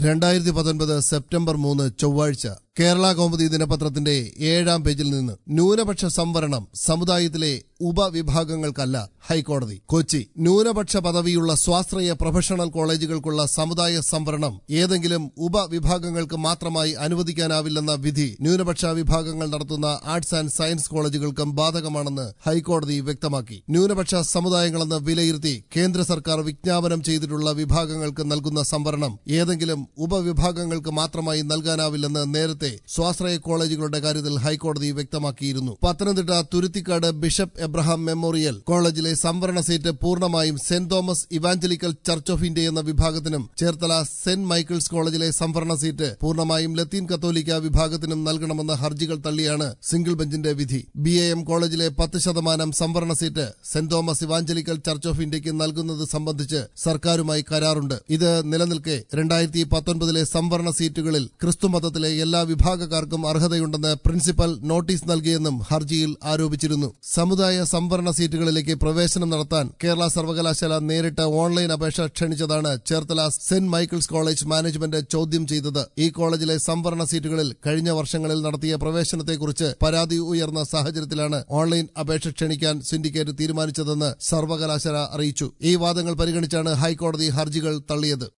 രണ്ടായിരത്തി പത്തൊൻപത് സെപ്റ്റംബർ മൂന്ന് ചൊവ്വാഴ്ച കേരള കൗമുദി ദിനപത്രത്തിന്റെ ഏഴാം പേജിൽ നിന്ന് ന്യൂനപക്ഷ സംവരണം സമുദായത്തിലെ ഉപവിഭാഗങ്ങൾക്കല്ല ഹൈക്കോടതി കൊച്ചി ന്യൂനപക്ഷ പദവിയുള്ള സ്വാശ്രയ പ്രൊഫഷണൽ കോളേജുകൾക്കുള്ള സമുദായ സംവരണം ഏതെങ്കിലും ഉപവിഭാഗങ്ങൾക്ക് മാത്രമായി അനുവദിക്കാനാവില്ലെന്ന വിധി ന്യൂനപക്ഷ വിഭാഗങ്ങൾ നടത്തുന്ന ആർട്സ് ആൻഡ് സയൻസ് കോളേജുകൾക്കും ബാധകമാണെന്ന് ഹൈക്കോടതി വ്യക്തമാക്കി ന്യൂനപക്ഷ സമുദായങ്ങളെന്ന് വിലയിരുത്തി കേന്ദ്ര സർക്കാർ വിജ്ഞാപനം ചെയ്തിട്ടുള്ള വിഭാഗങ്ങൾക്ക് നൽകുന്ന സംവരണം ഏതെങ്കിലും ഉപവിഭാഗങ്ങൾക്ക് മാത്രമായി നൽകാനാവില്ലെന്ന് നേരത്തെ സ്വാശ്രയ കോളേജുകളുടെ കാര്യത്തിൽ ഹൈക്കോടതി വ്യക്തമാക്കിയിരുന്നു Pathanamthitta Thuruthikkad bishop Abraham memorial കോളേജിലെ സംവരണ സീറ്റ് പൂർണ്ണമായും Saint Thomas evangelical church of India എന്ന വിഭാഗത്തിനും ചേർത്തല സെന്റ് മൈക്കിൾസ് കോളേജിലെ സംവരണ സീറ്റ് പൂർണ്ണമായും ലത്തീൻ കത്തോലിക്ക വിഭാഗത്തിനും നൽകണമെന്ന ഹർജികൾ തള്ളിയാണ് സിംഗിൾ ബെഞ്ചിന്റെ വിധി ബി എ എം കോളേജിലെ പത്ത് ശതമാനം സംവരണ seat Saint Thomas evangelical church of ഇന്ത്യക്ക് നൽകുന്നത് സംബന്ധിച്ച് സർക്കാരുമായി കരാറുണ്ട് ഇത് നിലനിൽക്കെ രണ്ടായിരത്തി പത്തൊൻപതിലെ സംവരണ സീറ്റുകളിൽ ക്രിസ്തുമതത്തിലെ എല്ലാ വിഭാഗക്കാർക്കും അർഹതയുണ്ടെന്ന് പ്രിൻസിപ്പൽ നോട്ടീസ് നൽകിയെന്നും ഹർജിയിൽ ആരോപിച്ചിരുന്നു സമുദായ സംവരണ സീറ്റുകളിലേക്ക് പ്രവേശനം നടത്താൻ കേരള സർവകലാശാല നേരിട്ട് ഓൺലൈൻ അപേക്ഷ ക്ഷണിച്ചതാണ് Cherthala Saint Michael's college management ചോദ്യം ചെയ്തത് ഈ കോളേജിലെ സംവരണ സീറ്റുകളിൽ കഴിഞ്ഞ വർഷങ്ങളിൽ നടത്തിയ പ്രവേശനത്തെക്കുറിച്ച് പരാതി ഉയർന്ന സാഹചര്യത്തിലാണ് ഓൺലൈൻ അപേക്ഷ ക്ഷണിക്കാൻ സിൻഡിക്കേറ്റ് തീരുമാനിച്ചതെന്ന് സർവകലാശാല അറിയിച്ചു ഈ വാദങ്ങൾ പരിഗണിച്ചാണ് ഹൈക്കോടതി ഹർജികൾ തള്ളിയത്